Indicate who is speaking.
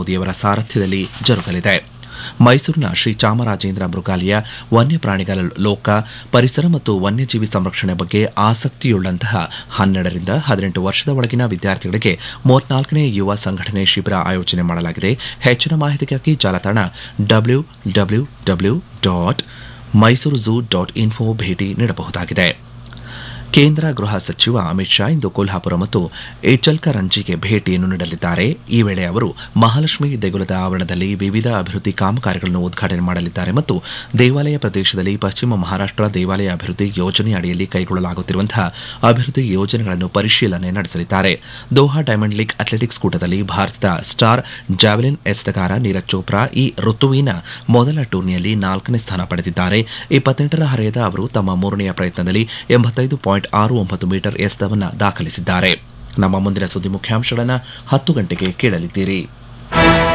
Speaker 1: ಮೋದಿಯವರ ಸಾರಥ್ಯದಲ್ಲಿ ಜರುಗಲಿದೆ ಮೈಸೂರಿನ ಶ್ರೀ ಚಾಮರಾಜೇಂದ್ರ ಮೃಗಾಲಯ ವನ್ಯಪ್ರಾಣಿಗಳ ಲೋಕ ಪರಿಸರ ಮತ್ತು ವನ್ಯಜೀವಿ ಸಂರಕ್ಷಣೆ ಬಗ್ಗೆ ಆಸಕ್ತಿಯುಳ್ಳಂತಹ ಹನ್ನೆರಡರಿಂದ ಹದಿನೆಂಟು ವರ್ಷದ ಒಳಗಿನ ವಿದ್ಯಾರ್ಥಿಗಳಿಗೆ ಮೂವತ್ನಾಲ್ಕನೇ ಯುವ ಸಂಘಟನೆ ಶಿಬಿರ ಆಯೋಜನೆ ಮಾಡಲಾಗಿದೆ ಹೆಚ್ಚಿನ ಮಾಹಿತಿಗಾಗಿ ಜಾಲತಾಣ W W W dot Mysuru zoo dot info ಭೇಟಿ ನೀಡಬಹುದಾಗಿದೆ ಕೇಂದ್ರ ಗೃಹ ಸಚಿವ ಅಮಿತ್ ಶಾ ಇಂದು ಕೊಲ್ಹಾಪುರ ಮತ್ತು ಏಚಲ್ಕರಂಜಿಗೆ ಭೇಟಿಯನ್ನು ನೀಡಲಿದ್ದಾರೆ ಈ ವೇಳೆ ಅವರು ಮಹಾಲಕ್ಷ್ಮಿ ದೇಗುಲದ ಆವರಣದಲ್ಲಿ ವಿವಿಧ ಅಭಿವೃದ್ಧಿ ಕಾಮಗಾರಿಗಳನ್ನು ಉದ್ಘಾಟನೆ ಮಾಡಲಿದ್ದಾರೆ ಮತ್ತು ದೇವಾಲಯ ಪ್ರದೇಶದಲ್ಲಿ ಪಶ್ಚಿಮ ಮಹಾರಾಷ್ಟ್ರ ದೇವಾಲಯ ಅಭಿವೃದ್ಧಿ ಯೋಜನೆ ಅಡಿಯಲ್ಲಿ ಕೈಗೊಳ್ಳಲಾಗುತ್ತಿರುವಂತಹ ಅಭಿವೃದ್ಧಿ ಯೋಜನೆಗಳನ್ನು ಪರಿಶೀಲನೆ ನಡೆಸಲಿದ್ದಾರೆ ದೋಹಾ ಡೈಮಂಡ್ ಲೀಗ್ ಅಥ್ಲೆಟಿಕ್ಸ್ ಕೂಟದಲ್ಲಿ ಭಾರತದ ಸ್ಟಾರ್ ಜಾವೆಲಿನ್ ಎಸೆತಗಾರ ನೀರಜ್ ಚೋಪ್ರಾ ಈ ಋತುವಿನ ಮೊದಲ ಟೂರ್ನಿಯಲ್ಲಿ ನಾಲ್ಕನೇ ಸ್ಥಾನ ಪಡೆದಿದ್ದಾರೆ ಇಪ್ಪತ್ತೆಂಟರ ಹರೆಯದ ಅವರು ತಮ್ಮ ಮೂರನೆಯ ಪ್ರಯತ್ನದಲ್ಲಿ ಎಂಬತ್ತೈದು ಪಾಯಿಂಟ್ ಆರು ಒಂಬತ್ತು ಮೀಟರ್ ಎಸೆತವನ್ನು ದಾಖಲಿಸಿದ್ದಾರೆ ನಮ್ಮ ಮುಂದಿನ ಸುದ್ದಿ ಮುಖ್ಯಾಂಶಗಳನ್ನು ಹತ್ತು ಗಂಟೆಗೆ ಕೇಳಲಿದ್ದೀರಿ